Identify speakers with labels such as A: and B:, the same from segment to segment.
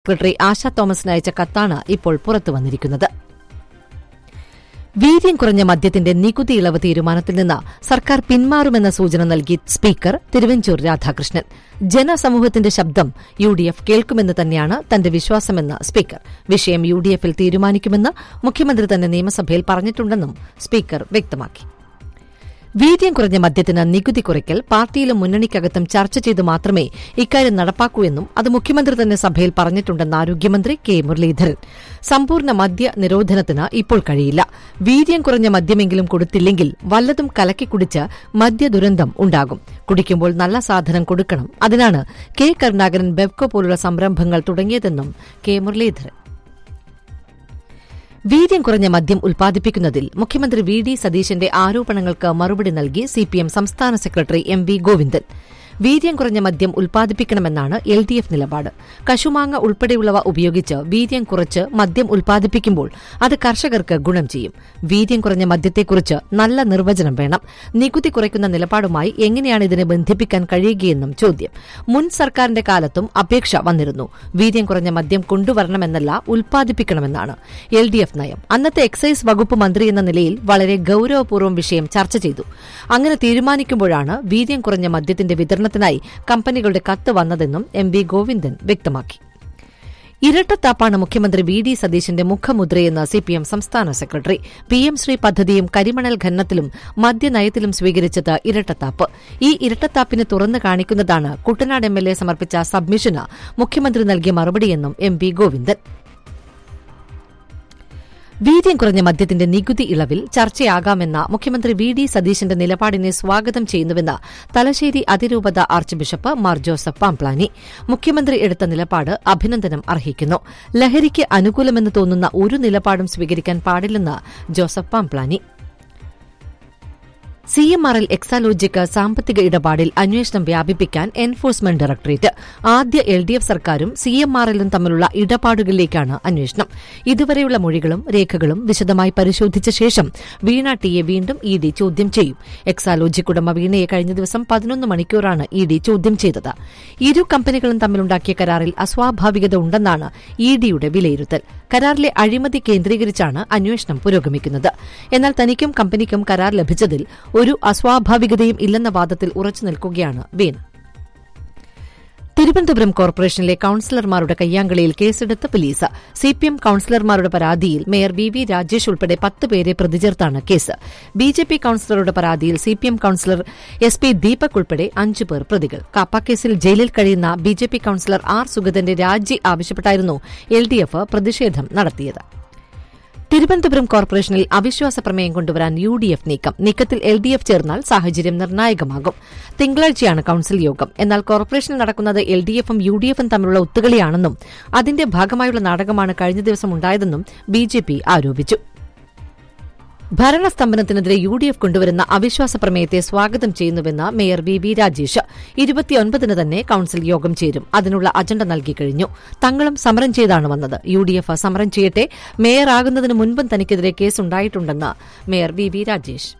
A: Secretary ആശ തോമസിന് അയച്ച കത്താണ് ഇപ്പോൾ പുറത്തുവന്നിരിക്കുന്നത് വീര്യം കുറഞ്ഞ മദ്യത്തിന്റെ നികുതി ഇളവ് തീരുമാനത്തിൽ നിന്ന് സർക്കാർ പിന്മാറുമെന്ന സൂചന നൽകി സ്പീക്കർ തിരുവഞ്ചൂർ രാധാകൃഷ്ണൻ ജനസമൂഹത്തിന്റെ ശബ്ദം യു ഡി എഫ് കേൾക്കുമെന്ന് തന്നെയാണ് തന്റെ വിശ്വാസമെന്ന് സ്പീക്കർ വിഷയം യു ഡി എഫിൽ തീരുമാനിക്കുമെന്ന് മുഖ്യമന്ത്രി തന്നെ നിയമസഭയിൽ പറഞ്ഞിട്ടുണ്ടെന്നും സ്പീക്കർ വ്യക്തമാക്കി വീര്യം കുറഞ്ഞ മദ്യത്തിന് നികുതി കുറയ്ക്കൽ പാർട്ടിയിലും മുന്നണിക്കകത്തും ചർച്ച ചെയ്ത് മാത്രമേ ഇക്കാര്യം നടപ്പാക്കൂ എന്നും അത് മുഖ്യമന്ത്രി തന്നെ സഭയിൽ പറഞ്ഞിട്ടുണ്ടെന്ന് ആരോഗ്യമന്ത്രി കെ മുരളീധരൻ സമ്പൂർണ്ണ മദ്യ നിരോധനത്തിന് ഇപ്പോൾ കഴിയില്ല വീര്യം കുറഞ്ഞ മദ്യമെങ്കിലും കൊടുത്തില്ലെങ്കിൽ വല്ലതും കലക്കി കുടിച്ച് മദ്യദുരന്തം ഉണ്ടാകും കുടിക്കുമ്പോൾ നല്ല സാധനം കൊടുക്കണം അതിനാണ് കെ കരുണാകരൻ ബെവ്കോ പോലുള്ള സംരംഭങ്ങൾ തുടങ്ങിയതെന്നും കെ മുരളീധരൻ വീര്യം കുറഞ്ഞ മദ്യം ഉൽപ്പാദിപ്പിക്കുന്നതിൽ മുഖ്യമന്ത്രി വി ഡി സതീശന്റെ ആരോപണങ്ങൾക്ക് മറുപടി നൽകി സിപിഎം സംസ്ഥാന സെക്രട്ടറി എം വി ഗോവിന്ദൻ വീര്യം കുറഞ്ഞ മദ്യം ഉൽപ്പാദിപ്പിക്കണമെന്നാണ് എൽ ഡി എഫ് നിലപാട് കശുമാങ്ങ ഉൾപ്പെടെയുള്ളവ ഉപയോഗിച്ച് വീര്യം കുറച്ച് മദ്യം ഉൽപ്പാദിപ്പിക്കുമ്പോൾ അത് കർഷകർക്ക് ഗുണം ചെയ്യും വീര്യം കുറഞ്ഞ മദ്യത്തെക്കുറിച്ച് നല്ല നിർവചനം വേണം നികുതി കുറയ്ക്കുന്ന നിലപാടുമായി എങ്ങനെയാണ് ഇതിനെ ബന്ധിപ്പിക്കാൻ കഴിയുകയെന്നും ചോദ്യം മുൻ സർക്കാരിന്റെ കാലത്തും അപേക്ഷ വന്നിരുന്നു വീര്യം കുറഞ്ഞ മദ്യം കൊണ്ടുവരണമെന്നല്ല ഉൽപ്പാദിപ്പിക്കണമെന്നാണ് എൽ ഡി എഫ് നയം അന്നത്തെ എക്സൈസ് വകുപ്പ് മന്ത്രി എന്ന നിലയിൽ വളരെ ഗൌരവപൂർവ്വം വിഷയം ചർച്ച ചെയ്തു അങ്ങനെ തീരുമാനിക്കുമ്പോഴാണ് വീര്യം കുറഞ്ഞ മദ്യത്തിന്റെ വിതരണത്തിനായി കമ്പനികളുടെ കത്ത് വന്നതെന്നും എം വി ഗോവിന്ദൻ വ്യക്തമാക്കി ഇരട്ടത്താപ്പാണ് മുഖ്യമന്ത്രി വി ഡി സതീശന്റെ മുഖമുദ്രയെന്ന് സിപിഎം സംസ്ഥാന സെക്രട്ടറി പി എം ശ്രീ പദ്ധതിയും കരിമണൽ ഖനനത്തിലും മദ്യനയത്തിലും സ്വീകരിച്ചത് ഇരട്ടത്താപ്പ് ഈ ഇരട്ടത്താപ്പിന് തുറന്നു കാണിക്കുന്നതാണ് കുട്ടനാട് എം എൽ എ സമർപ്പിച്ച സബ്മിഷന് മുഖ്യമന്ത്രി നൽകിയ മറുപടിയെന്നും എം വി ഗോവിന്ദൻ വീര്യം കുറഞ്ഞ മദ്യത്തിന്റെ നികുതി ഇളവിൽ ചർച്ചയാകാമെന്ന മുഖ്യമന്ത്രി വി ഡി സതീശന്റെ നിലപാടിനെ സ്വാഗതം ചെയ്യുന്നുവെന്ന് തലശ്ശേരി അതിരൂപത archbishop Mar Joseph Pamplany മുഖ്യമന്ത്രി എടുത്ത നിലപാട് അഭിനന്ദനം അർഹിക്കുന്നു ലഹരിക്ക് അനുകൂലമെന്ന് തോന്നുന്ന ഒരു നിലപാടും സ്വീകരിക്കാൻ പാടില്ലെന്ന് Joseph Pamplany C M R L Exalogic സാമ്പത്തിക ഇടപാടിൽ അന്വേഷണം വ്യാപിപ്പിക്കാൻ എൻഫോഴ്സ്മെന്റ് ഡയറക്ടറേറ്റ് ആദ്യ എൽ ഡി എഫ് സർക്കാരും സി എം ആർ എല്ലും തമ്മിലുള്ള ഇടപാടുകളിലേക്കാണ് അന്വേഷണം ഇതുവരെയുള്ള മൊഴികളും രേഖകളും വിശദമായി പരിശോധിച്ച ശേഷം വീണ ടിയെ വീണ്ടും ഇ ഡി ചോദ്യം ചെയ്യും എക്സാലോജിക് ഉടമ വീണയെ കഴിഞ്ഞ ദിവസം പതിനൊന്ന് മണിക്കൂറാണ് ഇ ഡി ചോദ്യം ചെയ്തത് ഇരു കമ്പനികളും തമ്മിലുണ്ടാക്കിയ കരാറിൽ അസ്വാഭാവികത ഉണ്ടെന്നാണ് ഇ ഡിയുടെ വിലയിരുത്തൽ കരാറിലെ അഴിമതി കേന്ദ്രീകരിച്ചാണ് അന്വേഷണം പുരോഗമിക്കുന്നത് എന്നാൽ തനിക്കും കമ്പനിക്കും കരാർ ലഭിച്ചതിൽ ഒരു അസ്വാഭാവികതയും ഇല്ലെന്ന വാദത്തിൽ ഉറച്ചു നിൽക്കുകയാണ് വീണ തിരുവനന്തപുരം കോർപ്പറേഷനിലെ കൌൺസിലർമാരുടെ കയ്യാങ്കളിയിൽ കേസെടുത്ത പോലീസ് സിപിഎം കൌൺസിലർമാരുടെ പരാതിയിൽ മേയർ വി വി രാജേഷ് ഉൾപ്പെടെ പത്ത് പേരെ പ്രതിചേർത്താണ് കേസ് ബിജെപി കൌൺസിലറുടെ പരാതിയിൽ CPM councillor S P Deepak ഉൾപ്പെടെ അഞ്ചു പേർ പ്രതികൾ കാപ്പ കേസിൽ ജയിലിൽ കഴിയുന്ന ബിജെപി കൌൺസിലർ ആർ സുഗതന്റെ രാജി ആവശ്യപ്പെട്ടായിരുന്നു എൽഡിഎഫ് പ്രതിഷേധം നടത്തിയത് തിരുവനന്തപുരം കോർപ്പറേഷനിൽ അവിശ്വാസ പ്രമേയം കൊണ്ടുവരാൻ യു ഡി എഫ് നീക്കം നീക്കത്തിൽ എൽ ഡി എഫ് ചേർന്നാൽ സാഹചര്യം നിർണായകമാകും തിങ്കളാഴ്ചയാണ് കൌൺസിൽ യോഗം എന്നാൽ കോർപ്പറേഷനിൽ നടക്കുന്നത് എൽ ഡി എഫും യു ഡി എഫും തമ്മിലുള്ള ഒത്തുകളിയാണെന്നും അതിന്റെ ഭാഗമായുള്ള നാടകമാണ് കഴിഞ്ഞ ദിവസം ഉണ്ടായതെന്നും ബി ജെ പി ആരോപിച്ചു ഭരണസ്തംഭനത്തിനെതിരെ യു ഡി എഫ് കൊണ്ടുവരുന്ന അവിശ്വാസ പ്രമേയത്തെ സ്വാഗതം ചെയ്യുന്നുവെന്ന് മേയർ വി വി രാജേഷ് ഇരുപത്തിയൊൻപതിന് തന്നെ കൌൺസിൽ യോഗം ചേരും അതിനുള്ള അജണ്ട നൽകിക്കഴിഞ്ഞു തങ്ങളും സമരം ചെയ്താണ് വന്നത് യു ഡി എഫ് സമരം ചെയ്യട്ടെ മേയറാകുന്നതിന് മുൻപും തനിക്കെതിരെ കേസുണ്ടായിട്ടുണ്ടെന്ന് mayor V V Rajesh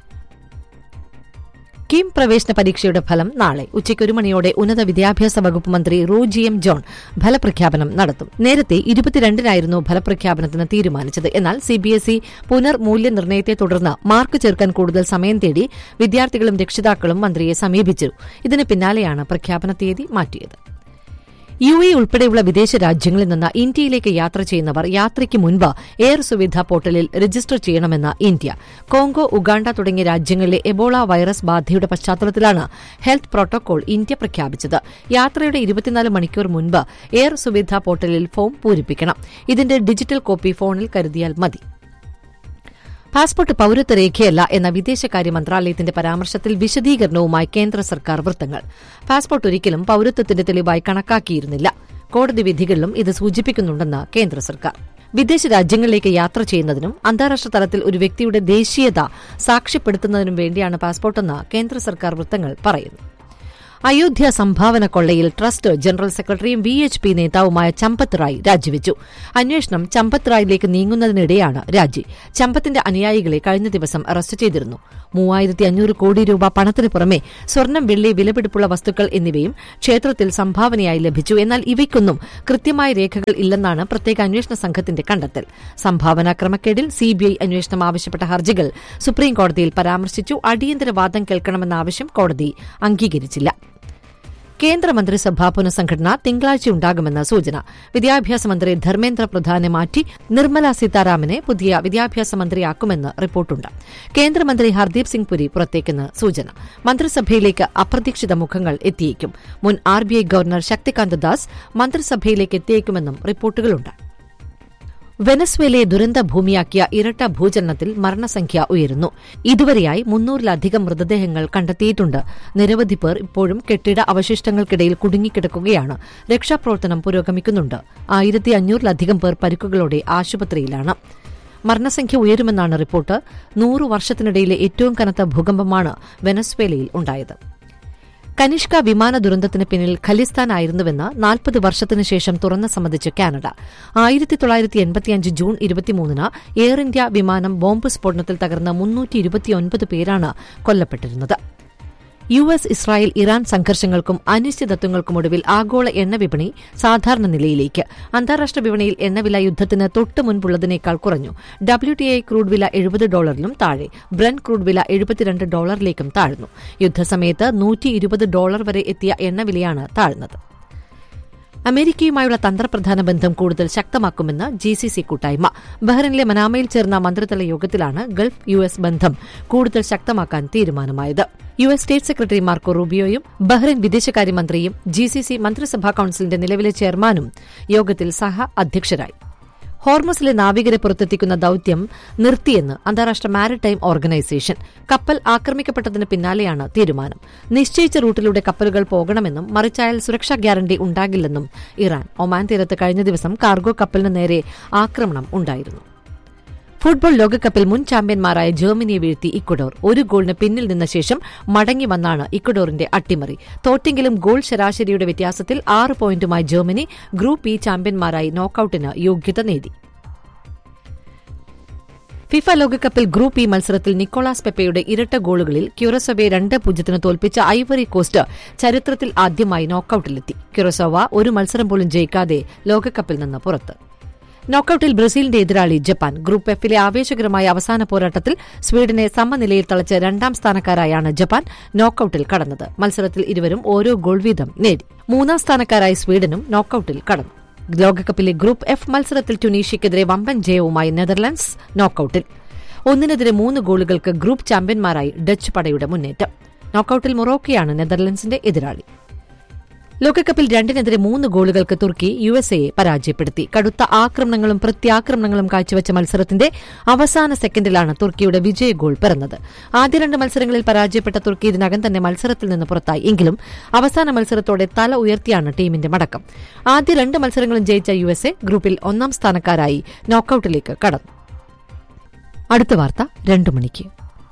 A: KEAM പ്രവേശന പരീക്ഷയുടെ ഫലം നാളെ ഉച്ചയ്ക്ക് ഒരു മണിയോടെ ഉന്നത വിദ്യാഭ്യാസ വകുപ്പ് മന്ത്രി റോജി എം ജോൺ ഫലപ്രഖ്യാപനം നടത്തും നേരത്തെ ഇരുപത്തിരണ്ടിനായിരുന്നു ഫലപ്രഖ്യാപനത്തിന് തീരുമാനിച്ചത് എന്നാൽ സിബിഎസ്ഇ പുനർമൂല്യനിർണ്ണയത്തെ തുടർന്ന് മാർക്ക് ചേർക്കാൻ കൂടുതൽ സമയം തേടി വിദ്യാർത്ഥികളും രക്ഷിതാക്കളും മന്ത്രിയെ സമീപിച്ചു ഇതിന് പിന്നാലെയാണ് പ്രഖ്യാപന തീയതി മാറ്റിയത് യു എ ഉൾപ്പെടെയുള്ള വിദേശ രാജ്യങ്ങളിൽ നിന്ന് ഇന്ത്യയിലേക്ക് യാത്ര ചെയ്യുന്നവർ യാത്രയ്ക്ക് മുൻപ് എയർ സുവിധ പോർട്ടലിൽ രജിസ്റ്റർ ചെയ്യണമെന്ന് ഇന്ത്യ കോങ്കോ ഉഗാണ്ട തുടങ്ങിയ രാജ്യങ്ങളിലെ എബോള വൈറസ് ബാധയുടെ പശ്ചാത്തലത്തിലാണ് ഹെൽത്ത് പ്രോട്ടോകോൾ ഇന്ത്യ പ്രഖ്യാപിച്ചത് യാത്രയുടെ ഇരുപത്തിനാല് മണിക്കൂർ മുൻപ് എയർ സുവിധ പോർട്ടലിൽ ഫോം പൂരിപ്പിക്കണം ഇതിന്റെ ഡിജിറ്റൽ കോപ്പി ഫോണിൽ കരുതിയാൽ മതി പാസ്പോർട്ട് പൌരത്വ രേഖയല്ല എന്ന വിദേശകാര്യ മന്ത്രാലയത്തിന്റെ പരാമർശത്തിൽ വിശദീകരണവുമായി കേന്ദ്ര സർക്കാർ വൃത്തങ്ങൾ പാസ്പോർട്ട് ഒരിക്കലും പൌരത്വത്തിന്റെ തെളിവായി കണക്കാക്കിയിരുന്നില്ല കോടതി വിധികളിലും ഇത് സൂചിപ്പിക്കുന്നുണ്ടെന്ന് കേന്ദ്ര സർക്കാർ വിദേശ രാജ്യങ്ങളിലേക്ക് യാത്ര ചെയ്യുന്നതിനും അന്താരാഷ്ട്ര തലത്തിൽ ഒരു വ്യക്തിയുടെ ദേശീയത സാക്ഷ്യപ്പെടുത്തുന്നതിനും വേണ്ടിയാണ് പാസ്പോർട്ടെന്ന് കേന്ദ്ര സർക്കാർ വൃത്തങ്ങൾ പറയുന്നു അയോധ്യ സംഭാവന കൊള്ളയിൽ ട്രസ്റ്റ് ജനറൽ സെക്രട്ടറിയും വി എച്ച് പി നേതാവുമായ ചമ്പത്ത് റായ് രാജിവെച്ചു അന്വേഷണം ചമ്പത്ത് റായിലേക്ക് നീങ്ങുന്നതിനിടെയാണ് രാജി ചമ്പത്തിന്റെ അനുയായികളെ കഴിഞ്ഞ ദിവസം അറസ്റ്റ് ചെയ്തിരുന്നു മൂവായിരത്തി അഞ്ഞൂറ് കോടി രൂപ പണത്തിന് പുറമെ സ്വർണം വെള്ളി വിലപിടിപ്പുള്ള വസ്തുക്കൾ എന്നിവയും ക്ഷേത്രത്തിൽ സംഭാവനയായി ലഭിച്ചു എന്നാൽ ഇവയ്ക്കൊന്നും കൃത്യമായ രേഖകൾ ഇല്ലെന്നാണ് പ്രത്യേക അന്വേഷണ സംഘത്തിന്റെ കണ്ടെത്തൽ സംഭാവന ക്രമക്കേടിൽ സിബിഐ അന്വേഷണം ആവശ്യപ്പെട്ട ഹർജികൾ സുപ്രീംകോടതിയിൽ പരാമർശിച്ചു അടിയന്തര വാദം കേൾക്കണമെന്ന ആവശ്യം കോടതി അംഗീകരിച്ചില്ല കേന്ദ്രമന്ത്രിസഭാ പുനഃസംഘടന തിങ്കളാഴ്ച ഉണ്ടാകുമെന്ന സൂചന വിദ്യാഭ്യാസ മന്ത്രി ധർമ്മേന്ദ്ര പ്രധാനെ മാറ്റി നിർമ്മല സീതാരാമനെ പുതിയ വിദ്യാഭ്യാസ മന്ത്രിയാക്കുമെന്ന് റിപ്പോർട്ടുണ്ട് കേന്ദ്രമന്ത്രി ഹർദീപ് സിംഗ് പുരി പുറത്തേക്കെന്ന് സൂചന മന്ത്രിസഭയിലേക്ക് അപ്രതീക്ഷിത മുഖങ്ങൾ എത്തിയേക്കും മുൻ R B I governor Shaktikanta Das മന്ത്രിസഭയിലേക്ക് എത്തിയേക്കുമെന്നും റിപ്പോർട്ടുകളുണ്ട് വെനസ്വേലയെ ദുരന്ത ഭൂമിയാക്കിയ ഇരട്ട ഭൂചലനത്തിൽ മരണസംഖ്യ ഉയരുന്നു ഇതുവരെയായി മുന്നൂറിലധികം മൃതദേഹങ്ങൾ കണ്ടെത്തിയിട്ടുണ്ട് നിരവധി പേർ ഇപ്പോഴും കെട്ടിട അവശിഷ്ടങ്ങൾക്കിടയിൽ കുടുങ്ങിക്കിടക്കുകയാണ് രക്ഷാപ്രവർത്തനം പുരോഗമിക്കുന്നുണ്ട് ആയിരത്തി അഞ്ഞൂറിലധികം പേർ പരിക്കുകളോടെ ആശുപത്രിയിലാണ് മരണസംഖ്യ ഉയരുമെന്നാണ് റിപ്പോർട്ട് നൂറു വർഷത്തിനിടയിലെ ഏറ്റവും കനത്ത ഭൂകമ്പമാണ് വെനസ്വേലയിൽ ഉണ്ടായത് കനിഷ്ക വിമാന ദുരന്തത്തിന് പിന്നിൽ ഖലിസ്ഥാനായിരുന്നുവെന്ന് നാൽപ്പത് വർഷത്തിനു ശേഷം തുറന്ന് സമ്മതിച്ച് കാനഡ ആയിരത്തി തൊള്ളായിരത്തി എൺപത്തിയഞ്ച് ജൂൺ ഇരുപത്തിമൂന്നിന് എയർ ഇന്ത്യ വിമാനം ബോംബ് സ്ഫോടനത്തിൽ തകർന്ന മുന്നൂറ്റി ഇരുപത്തിയൊൻപത് പേരാണ് കൊല്ലപ്പെട്ടിരുന്നത് യു എസ് ഇസ്രായേൽ ഇറാൻ സംഘർഷങ്ങൾക്കും അനിശ്ചിതത്വങ്ങൾക്കുമൊടുവിൽ ആഗോള എണ്ണ വിപണി സാധാരണ നിലയിലേക്ക് അന്താരാഷ്ട്ര വിപണിയിൽ എണ്ണവില യുദ്ധത്തിന് തൊട്ടു മുൻപുള്ളതിനേക്കാൾ കുറഞ്ഞു ഡബ്ല്യു ടി ഐ ക്രൂഡ് വില എഴുപത് ഡോളറിലും താഴെ ബ്രൻ ക്രൂഡ് വില എഴുപത്തിരണ്ട് ഡോളറിലേക്കും താഴ്ന്നു യുദ്ധസമയത്ത് നൂറ്റി ഇരുപത് ഡോളർ വരെ എത്തിയ എണ്ണവിലയാണ് താഴ്ന്നത് അമേരിക്കയുമായുള്ള തന്ത്രപ്രധാന ബന്ധം കൂടുതൽ ശക്തമാക്കുമെന്ന് ജി സി സി കൂട്ടായ്മ ബഹ്റിനിലെ മനാമയിൽ ചേർന്ന മന്ത്രിതല യോഗത്തിലാണ് ഗൾഫ് യു എസ് ബന്ധം കൂടുതൽ ശക്തമാക്കാൻ തീരുമാനമായത് U S state secretary Marco റൂബിയോയും ബഹ്റിൻ വിദേശകാര്യമന്ത്രിയും ജി സി സി മന്ത്രിസഭാ കൌൺസിലിന്റെ നിലവിലെ ചെയർമാനും യോഗത്തിൽ സഹ അധ്യക്ഷരായി ഹോർമസിലെ നാവികരെ പുറത്തെത്തിക്കുന്ന ദൌത്യം നിർത്തിയെന്ന് അന്താരാഷ്ട്ര മാരിടൈം ഓർഗനൈസേഷൻ കപ്പൽ ആക്രമിക്കപ്പെട്ടതിന് പിന്നാലെയാണ് തീരുമാനം നിശ്ചയിച്ച റൂട്ടിലൂടെ കപ്പലുകൾ പോകണമെന്നും മറിച്ചായാൽ സുരക്ഷാ ഗ്യാരണ്ടി ഉണ്ടാകില്ലെന്നും ഇറാൻ ഒമാൻ തീരത്ത് കഴിഞ്ഞ ദിവസം കാർഗോ കപ്പലിന് നേരെ ആക്രമണം ഉണ്ടായിരുന്നു ഫുട്ബോൾ ലോകകപ്പിൽ മുൻ ചാമ്പ്യന്മാരായ ജർമ്മനിയെ വീഴ്ത്തി ഇക്വഡോർ ഒരു ഗോളിന് പിന്നിൽ നിന്ന ശേഷം മടങ്ങി വന്നാണ് ഇക്വഡോറിന്റെ അട്ടിമറി തോറ്റെങ്കിലും ഗോൾ ശരാശരിയുടെ വ്യത്യാസത്തിൽ ആറ് പോയിന്റുമായി ജർമ്മനി ഗ്രൂപ്പ് ഇ ചാമ്പ്യന്മാരായി നോക്കൌട്ടിന് യോഗ്യത നേടി ഫിഫ ലോകകപ്പിൽ ഗ്രൂപ്പ് ഇ മത്സരത്തിൽ നിക്കോളാസ് പെപ്പയുടെ ഇരട്ട ഗോളുകളിൽ ക്യൂറസോവയെ രണ്ട് പൂജ്യത്തിന് തോൽപ്പിച്ച ഐവറി കോസ്റ്റ് ചരിത്രത്തിൽ ആദ്യമായി നോക്കൌട്ടിലെത്തി ക്യൂറസോവ ഒരു മത്സരം പോലും ജയിക്കാതെ ലോകകപ്പിൽ നിന്ന് പുറത്ത് നോക്കൌട്ടിൽ ബ്രസീലിന്റെ എതിരാളി ജപ്പാൻ ഗ്രൂപ്പ് എഫിലെ ആവേശകരമായ അവസാന പോരാട്ടത്തിൽ സ്വീഡനെ സമനിലയിൽ തളച്ച് രണ്ടാം സ്ഥാനക്കാരായാണ് ജപ്പാൻ നോക്കൌട്ടിൽ കടന്നത് മത്സരത്തിൽ ഇരുവരും ഓരോ ഗോൾ വീതം നേടി മൂന്നാം സ്ഥാനക്കാരായ സ്വീഡനും നോക്കൌട്ടിൽ കടന്നു ലോകകപ്പിലെ ഗ്രൂപ്പ് എഫ് മത്സരത്തിൽ ടുണീഷ്യക്കെതിരെ വമ്പൻ ജയവുമായി നെതർലൻഡ്സ് നോക്കൌട്ടിൽ ഒന്നിനെതിരെ മൂന്ന് ഗോളുകൾക്ക് ഗ്രൂപ്പ് ചാമ്പ്യന്മാരായി ഡച്ച് പടയുടെ മുന്നേറ്റം നോക്കൌട്ടിൽ മൊറോക്കയാണ് നെതർലൻഡ്സിന്റെ എതിരാളി ലോകകപ്പിൽ രണ്ടിനെതിരെ മൂന്ന് ഗോളുകൾക്ക് തുർക്കി യു എസ് എയെ പരാജയപ്പെടുത്തി കടുത്ത ആക്രമണങ്ങളും പ്രത്യാക്രമണങ്ങളും കാഴ്ചവെച്ച മത്സരത്തിന്റെ അവസാന സെക്കൻഡിലാണ് തുർക്കിയുടെ വിജയ ഗോൾ പിറന്നത് ആദ്യ രണ്ട് മത്സരങ്ങളിൽ പരാജയപ്പെട്ട തുർക്കി ഇതിനകം തന്നെ മത്സരത്തിൽ നിന്ന് പുറത്തായി എങ്കിലും അവസാന മത്സരത്തോടെ തല ഉയർത്തിയാണ് ടീമിന്റെ മടക്കം ആദ്യ രണ്ട് മത്സരങ്ങളും ജയിച്ച യു എസ് എ ഗ്രൂപ്പിൽ ഒന്നാം സ്ഥാനക്കാരായി നോക്കൌട്ടിലേക്ക് കടന്നു അടുത്ത വാർത്ത രണ്ടു മണിക്ക്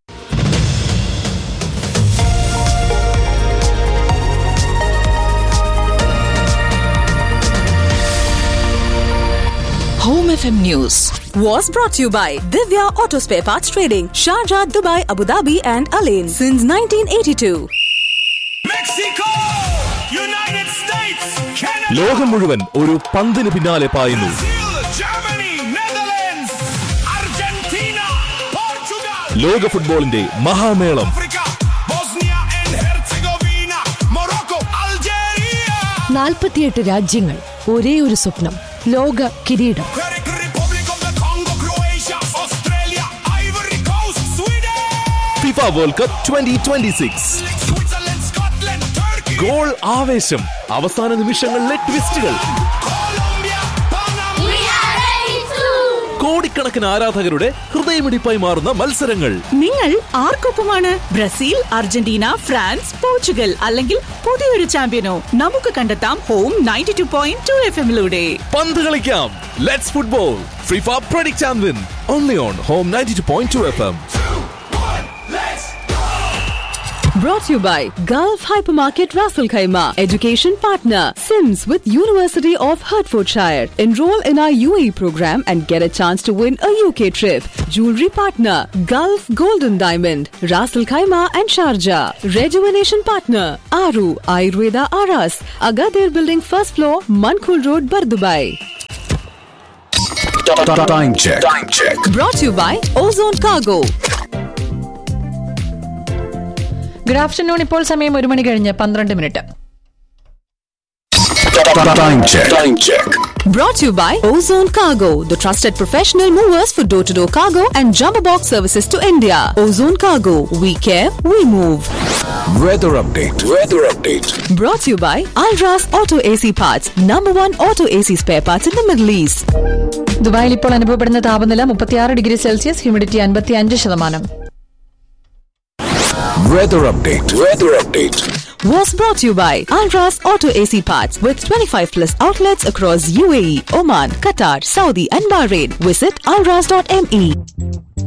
B: Home FM News
C: was brought to you by Divya Auto Spare Parts Trading, Sharjah, Dubai, Abu Dhabi, and Alain since 1982.
D: Mexico! United States! Canada!
E: ലോകം മുഴുവൻ ഒരു പന്തിന് പിന്നാലെ പായുന്നു
D: Brazil! Germany! Netherlands! Argentina! Portugal!
E: ലോക ഫുട്ബോളിന്റെ മഹാമേളം
D: Africa! Bosnia and Herzegovina! Morocco! Algeria!
A: നാൽപ്പത്തിയെട്ട് രാജ്യങ്ങൾ ഒരേ ഒരു സ്വപ്നം ലോക കിരീടം
D: Czech Republic of the Congo! Croatia! Australia! Ivory Coast! Sweden!
E: FIFA world cup twenty twenty six
D: Switzerland! Scotland! Turkey!
E: Goal ആവേശം അവസാന നിമിഷങ്ങളിലെ ട്വിസ്റ്റുകൾ
D: Colombia! Panama!
E: കോടിക്കണക്കിന് ആരാധകരുടെ ഹൃദയമിടിപ്പായി മാറുന്ന മത്സരങ്ങൾ
B: നിങ്ങൾ ആർക്കൊപ്പമാണ് ബ്രസീൽ അർജന്റീന ഫ്രാൻസ് പോർച്ചുഗൽ അല്ലെങ്കിൽ പുതിയൊരു ചാമ്പ്യനോ നമുക്ക് കണ്ടെത്താം home ninety two point two F എമ്മിലൂടെ
E: പന്ത് കളിക്കാം let's football FIFA predict and win only on home ninety two point two F M
C: Brought to you by Gulf Hypermarket Raffle Khaima, education partner, Sims with University of Hertfordshire. Enroll in our UAE program and get a chance to win a UK trip. Jewelry partner, Gulf Golden Diamond, Raffle Khaima and Sharjah. Rejuvenation partner, Aru Ayurveda Aras, Agadir Building first floor, Mankul Road, Bardubai.
E: Time check. Time check.
C: Brought to you by Ozone Cargo.
F: Good afternoon ഇപ്പോൾ സമയം ഒരു മണി കഴിഞ്ഞ് പന്ത്രണ്ട് minute
E: Time check. Time check.
C: Brought to you by Ozone Cargo, the trusted professional movers for door to door cargo and jumbo box services to India. Ozone Cargo, we care, we move.
E: Weather update. Weather update.
C: Brought to you by Alras Auto AC Parts, number one auto AC spare parts in the Middle East.
F: ദുബായിൽ ഇപ്പോൾ അനുഭവപ്പെടുന്ന താപനില മുപ്പത്തിയാറ് degree Celsius humidity അൻപത്തി അഞ്ച് ശതമാനം
E: Weather update. Weather update.
C: Was brought to you by Alras Auto AC Parts with 25 plus outlets across UAE, Oman, Qatar, Saudi, and Bahrain. Visit alras.me.